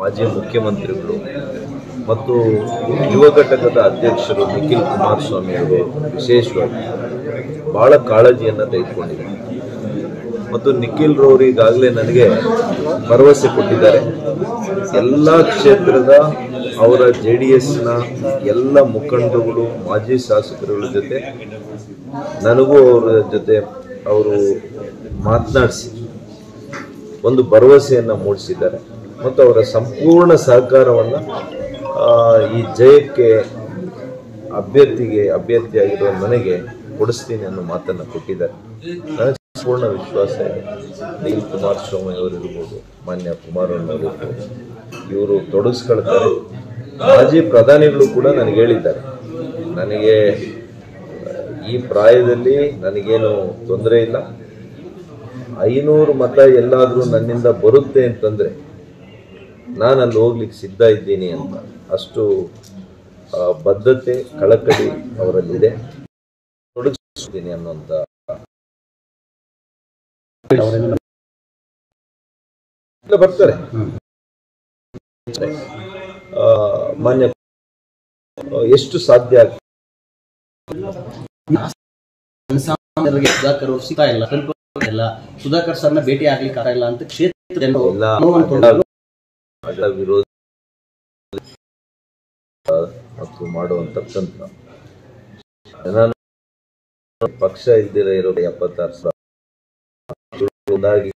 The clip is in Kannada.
ಮಾಜಿ ಮುಖ್ಯಮಂತ್ರಿಗಳು ಮತ್ತು ಯುವ ಘಟಕದ ಅಧ್ಯಕ್ಷರು ನಿಖಿಲ್ ಕುಮಾರಸ್ವಾಮಿ ಅವರು ವಿಶೇಷವಾಗಿ ಬಹಳ ಕಾಳಜಿಯನ್ನು ತೆಗೆದುಕೊಂಡಿದ್ದಾರೆ ಮತ್ತು ನಿಖಿಲ್ ರವರು ಈಗಾಗಲೇ ನನಗೆ ಭರವಸೆ ಕೊಟ್ಟಿದ್ದಾರೆ ಎಲ್ಲ ಕ್ಷೇತ್ರದ ಅವರ ಜೆ ಡಿ ಎಸ್ನ ಎಲ್ಲ ಮುಖಂಡರುಗಳು ಮಾಜಿ ಶಾಸಕರುಗಳ ಜೊತೆ ನನಗೂ ಅವರ ಜೊತೆ ಅವರು ಮಾತನಾಡಿಸಿ ಒಂದು ಭರವಸೆಯನ್ನು ಮೂಡಿಸಿದ್ದಾರೆ ಮತ್ತು ಅವರ ಸಂಪೂರ್ಣ ಸಹಕಾರವನ್ನು ಈ ಜಯಕ್ಕೆ ಅಭ್ಯರ್ಥಿಗೆ ಅಭ್ಯರ್ಥಿಯಾಗಿರುವ ನನಗೆ ಕೊಡಿಸ್ತೀನಿ ಅನ್ನೋ ಮಾತನ್ನು ಕೊಟ್ಟಿದ್ದಾರೆ ನನಗೆ ಸಂಪೂರ್ಣ ವಿಶ್ವಾಸ ಇದೆ ನಿಖಿಲ್ ಕುಮಾರಸ್ವಾಮಿ ಅವರಿರ್ಬೋದು ಮಾನ್ಯ ಕುಮಾರಣ್ಣವರಿರ್ಬೋದು ಇವರು ತೊಡಗಿಸ್ಕೊಳ್ತಾರೆ ಮಾಜಿ ಪ್ರಧಾನಿಗಳು ಕೂಡ ನನಗೆ ಹೇಳಿದ್ದಾರೆ ನನಗೆ ಈ ಪ್ರಾಯದಲ್ಲಿ ನನಗೇನು ತೊಂದರೆ ಇಲ್ಲ ಐನೂರು ಮತ ಎಲ್ಲಾದರೂ ನನ್ನಿಂದ ಬರುತ್ತೆ ಅಂತಂದರೆ ನಾನು ಅಲ್ಲಿ ಹೋಗ್ಲಿಕ್ಕೆ ಸಿದ್ಧ ಇದ್ದೀನಿ ಅಂತ ಅಷ್ಟು ಆ, ಬದ್ಧತೆ ಕಳಕಳಿ ಅವರಲ್ಲಿದೆ ತೊಡಗಿಸ್ತೀನಿ ಅನ್ನೋಂಥ ಇಲ್ಲ, ಬರ್ತಾರೆ ಆ, ಮಾನ್ಯ ಆ, ಎಷ್ಟು ಸಾಧ್ಯ ಆಗ್ತದೆ ಜನಸಾಮಾನ್ಯರಿಗೆ ಸುಧಾಕರ್ ಅವರು ಸಿಗ್ತಾ ಇಲ್ಲ ಕಂಟ್ರೋಲ್ ಇಲ್ಲ ಸುಧಾಕರ್ ಸರ್ನ ಭೇಟಿ ಆಗ್ಲಿಕ್ಕೆ ಆಗ್ತಾ ಇಲ್ಲ ಅಂತ ಕ್ಷೇತ್ರ ಜನರು ಎಲ್ಲ ನೋವನ್ನು ತೊಗೊಂಡು ಅದರ ವಿರೋಧ ಮತ್ತು ಮಾಡುವಂತ ತಂತ್ರ ನಾನು ಪಕ್ಷ ಇಲ್ದಿರ ಇರೋ ಎಪ್ಪತ್ತಾರು ಸಾವಿರ ಒಂದಾಗಿ